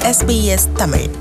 SBS Tamil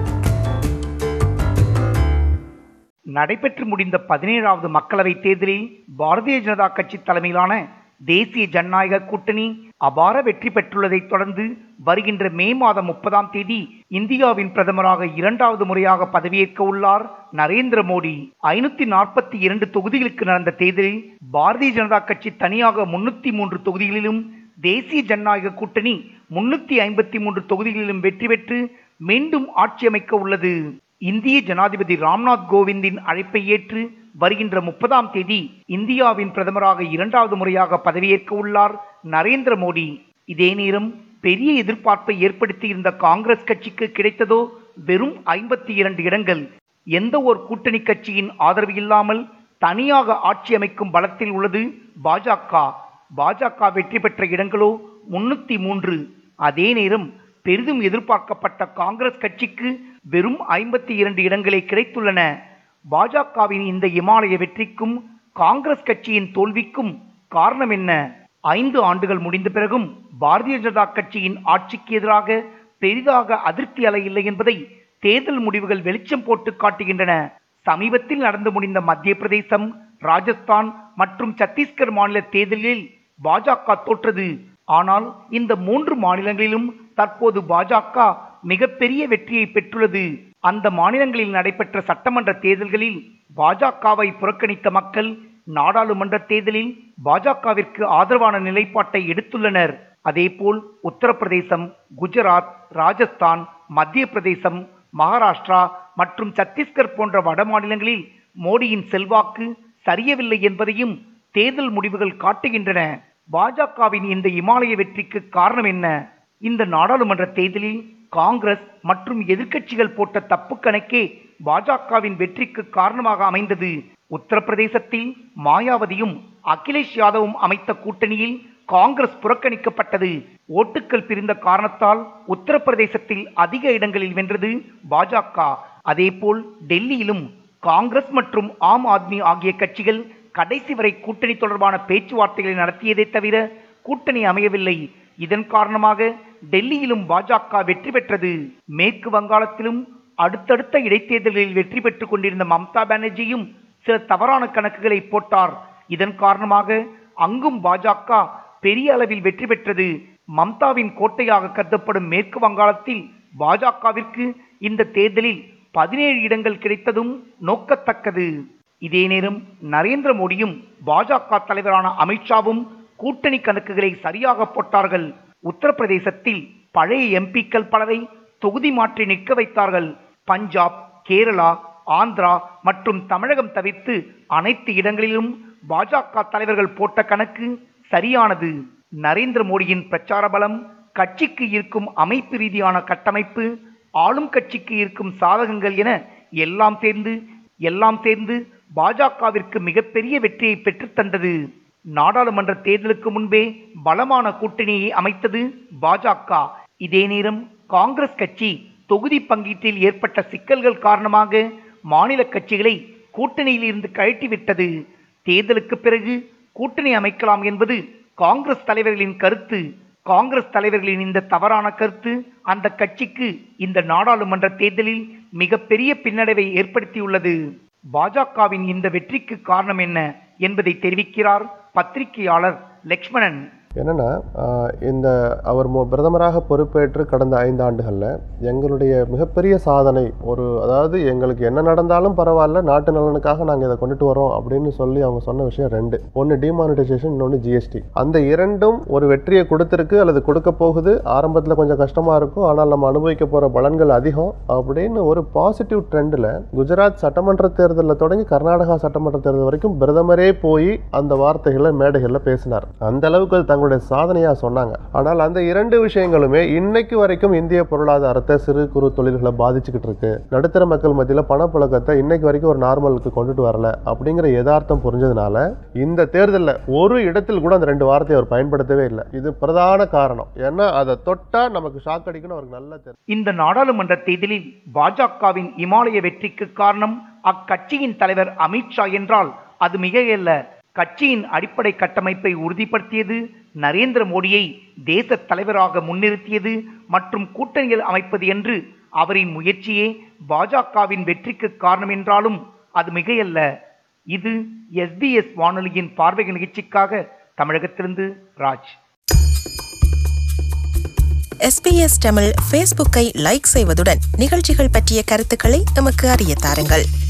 நடைபெற்று முடிந்த பதினேழாவது மக்களவைத் தேர்தலில் பாரதிய ஜனதா கட்சி தலைமையிலான தேசிய ஜனநாயக கூட்டணி அபார வெற்றி பெற்றுள்ளதைத் தொடர்ந்து வருகின்ற மே மாதம் முப்பதாம் தேதி இந்தியாவின் பிரதமராக இரண்டாவது முறையாக பதவியேற்க உள்ளார் நரேந்திர மோடி ஐநூத்தி நாற்பத்தி இரண்டு தொகுதிகளுக்கு நடந்த தேர்தலில் பாரதிய ஜனதா கட்சி தனியாக முன்னூத்தி மூன்று தொகுதிகளிலும் தேசிய ஜனநாயக கூட்டணி முன்னூத்தி ஐம்பத்தி மூன்று தொகுதிகளிலும் வெற்றி பெற்று மீண்டும் ஆட்சி அமைக்க உள்ளது இந்திய ஜனாதிபதி ராம்நாத் கோவிந்தின் அழைப்பை ஏற்று வருகின்ற முப்பதாம் தேதி இந்தியாவின் பிரதமராக இரண்டாவது முறையாக பதவியேற்க உள்ளார் நரேந்திர மோடி இதே நேரம் பெரிய எதிர்பார்ப்பை ஏற்படுத்தியிருந்த காங்கிரஸ் கட்சிக்கு கிடைத்ததோ வெறும் ஐம்பத்தி இரண்டு இடங்கள் எந்த ஒரு கூட்டணி கட்சியின் ஆதரவு இல்லாமல் தனியாக ஆட்சி அமைக்கும் பலத்தில் உள்ளது பாஜக பாஜக வெற்றி பெற்ற இடங்களோ முன்னூத்தி மூன்று அதே நேரம் பெரிதும் எதிர்பார்க்கப்பட்ட காங்கிரஸ் கட்சிக்கு வெறும் ஐம்பத்தி இரண்டு இடங்களே கிடைத்துள்ளன பாஜகவின் இந்த இமாலய வெற்றிக்கும் காங்கிரஸ் கட்சியின் தோல்விக்கும் காரணம் என்ன ஐந்து ஆண்டுகள் முடிந்த பிறகும் பாரதிய ஜனதா கட்சியின் ஆட்சிக்கு எதிராக பெரிதாக அதிருப்தி அலை இல்லை என்பதை தேர்தல் முடிவுகள் வெளிச்சம் போட்டு காட்டுகின்றன சமீபத்தில் நடந்து முடிந்த மத்திய பிரதேசம் ராஜஸ்தான் மற்றும் சத்தீஸ்கர் மாநில தேர்தலில் பாஜக தோற்றது ஆனால் இந்த மூன்று மாநிலங்களிலும் தற்போது பாஜக மிகப்பெரிய வெற்றியை பெற்றுள்ளது அந்த மாநிலங்களில் நடைபெற்ற சட்டமன்ற தேர்தல்களில் பாஜகவை புறக்கணித்த மக்கள் நாடாளுமன்ற தேர்தலில் பாஜகவிற்கு ஆதரவான நிலைப்பாட்டை எடுத்துள்ளனர் அதேபோல் உத்தரப்பிரதேசம் குஜராத் ராஜஸ்தான் மத்திய பிரதேசம் மகாராஷ்டிரா மற்றும் சத்தீஸ்கர் போன்ற வட மாநிலங்களில் மோடியின் செல்வாக்கு சரியவில்லை என்பதையும் தேர்தல் முடிவுகள் காட்டுகின்றன பாஜகவின் இந்த இமாலய வெற்றிக்கு காரணம் என்ன இந்த நாடாளுமன்ற தேர்தலில் காங்கிரஸ் மற்றும் எதிர்க்கட்சிகள் போட்ட தப்பு கணக்கே பாஜகவின் வெற்றிக்கு காரணமாக அமைந்தது உத்தரப்பிரதேசத்தில் மாயாவதியும் அகிலேஷ் யாதவும் அமைத்த கூட்டணியில் காங்கிரஸ் புறக்கணிக்கப்பட்டது ஓட்டுக்கள் பிரிந்த காரணத்தால் உத்தரப்பிரதேசத்தில் அதிக இடங்களில் வென்றது பாஜக அதேபோல் டெல்லியிலும் காங்கிரஸ் மற்றும் ஆம் ஆத்மி ஆகிய கட்சிகள் கடைசி வரை கூட்டணி தொடர்பான பேச்சுவார்த்தைகளை நடத்தியதே தவிர கூட்டணி அமையவில்லை இதன் காரணமாக டெல்லியிலும் பாஜக வெற்றி பெற்றது மேற்கு வங்காளத்திலும் அடுத்தடுத்த இடைத்தேர்தல்களில் வெற்றி பெற்றுக் கொண்டிருந்த மம்தா பானர்ஜியும் சில தவறான கணக்குகளை போட்டார் இதன் காரணமாக அங்கும் பாஜக பெரிய அளவில் வெற்றி பெற்றது மம்தாவின் கோட்டையாக கருதப்படும் மேற்கு வங்காளத்தில் பாஜகவிற்கு இந்த தேர்தலில் பதினேழு இடங்கள் கிடைத்ததும் நோக்கத்தக்கது இதே நேரம் நரேந்திர மோடியும் பாஜக தலைவரான அமித்ஷாவும் கூட்டணி கணக்குகளை சரியாக போட்டார்கள் உத்தரப்பிரதேசத்தில் பழைய எம்பிக்கள் பலரை தொகுதி மாற்றி நிற்க வைத்தார்கள் பஞ்சாப் கேரளா ஆந்திரா மற்றும் தமிழகம் தவிர்த்து அனைத்து இடங்களிலும் பாஜக தலைவர்கள் போட்ட கணக்கு சரியானது நரேந்திர மோடியின் பிரச்சார பலம் கட்சிக்கு இருக்கும் அமைப்பு ரீதியான கட்டமைப்பு ஆளும் கட்சிக்கு இருக்கும் சாதகங்கள் என எல்லாம் சேர்ந்து எல்லாம் சேர்ந்து பாஜகவிற்கு மிகப்பெரிய வெற்றியை பெற்றுத்தந்தது நாடாளுமன்ற தேர்தலுக்கு முன்பே பலமான கூட்டணியை அமைத்தது பாஜக இதே நேரம் காங்கிரஸ் கட்சி தொகுதி பங்கீட்டில் ஏற்பட்ட சிக்கல்கள் காரணமாக மாநில கட்சிகளை கூட்டணியில் இருந்து கழட்டிவிட்டது தேர்தலுக்கு பிறகு கூட்டணி அமைக்கலாம் என்பது காங்கிரஸ் தலைவர்களின் கருத்து காங்கிரஸ் தலைவர்களின் இந்த தவறான கருத்து அந்த கட்சிக்கு இந்த நாடாளுமன்ற தேர்தலில் மிகப்பெரிய பின்னடைவை ஏற்படுத்தியுள்ளது பாஜகவின் இந்த வெற்றிக்கு காரணம் என்ன என்பதை தெரிவிக்கிறார் பத்திரிகையாளர் லக்ஷ்மணன் என்னென்னா இந்த அவர் மு- பிரதமராக பொறுப்பேற்று கடந்த ஐந்து ஆண்டுகளில் எங்களுடைய மிகப்பெரிய சாதனை ஒரு அதாவது எங்களுக்கு என்ன நடந்தாலும் பரவாயில்ல நாட்டு நலனுக்காக நாங்கள் இதை கொண்டுட்டு வரோம் அப்படின்னு சொல்லி அவங்க சொன்ன விஷயம் ரெண்டு ஒன்று டிமானிட்டைசேஷன் இன்னொன்று ஜிஎஸ்டி அந்த இரண்டும் ஒரு வெற்றியை கொடுத்துருக்கு அல்லது கொடுக்க போகுது ஆரம்பத்தில் கொஞ்சம் கஷ்டமாக இருக்கும் ஆனால் நம்ம அனுபவிக்க போகிற பலன்கள் அதிகம் அப்படின்னு ஒரு பாசிட்டிவ் ட்ரெண்டில் குஜராத் சட்டமன்ற தேர்தலில் தொடங்கி கர்நாடகா சட்டமன்ற தேர்தல் வரைக்கும் பிரதமரே போய் அந்த வார்த்தைகளை மேடைகளில் பேசினார் அந்த அளவுக்கு அது தங்களுடைய சாதனையாக சொன்னாங்க ஆனால் அந்த இரண்டு விஷயங்களுமே இன்னைக்கு வரைக்கும் இந்திய பொருளாதாரத்தை சிறு குறு தொழில்களை பாதிச்சுக்கிட்டு இருக்கு நடுத்தர மக்கள் மத்தியில் பணப்புழக்கத்தை இன்னைக்கு வரைக்கும் ஒரு நார்மலுக்கு கொண்டுட்டு வரல அப்படிங்கிற யதார்த்தம் புரிஞ்சதுனால இந்த தேர்தலில் ஒரு இடத்தில் கூட அந்த ரெண்டு வார்த்தையை அவர் பயன்படுத்தவே இல்லை இது பிரதான காரணம் ஏன்னா அதை தொட்டா நமக்கு ஷாக் அடிக்கணும் அவருக்கு நல்லா தெரியும் இந்த நாடாளுமன்ற தேர்தலில் பாஜகவின் இமாலய வெற்றிக்கு காரணம் அக்கட்சியின் தலைவர் அமித்ஷா என்றால் அது மிகையல்ல கட்சியின் அடிப்படை கட்டமைப்பை உறுதிப்படுத்தியது நரேந்திர மோடியை தேச தலைவராக முன்னிறுத்தியது மற்றும் கூட்டணிகள் அமைப்பது என்று அவரின் முயற்சியே பாஜகவின் வெற்றிக்கு காரணம் என்றாலும் அது மிகையல்ல இது எஸ்பிஎஸ் வானொலியின் பார்வை நிகழ்ச்சிக்காக தமிழகத்திலிருந்து ராஜ் எஸ்பிஎஸ் தமிழ் ஃபேஸ்புக்கை லைக் செய்வதுடன் நிகழ்ச்சிகள் பற்றிய கருத்துக்களை எமக்கு அறிய தாருங்கள்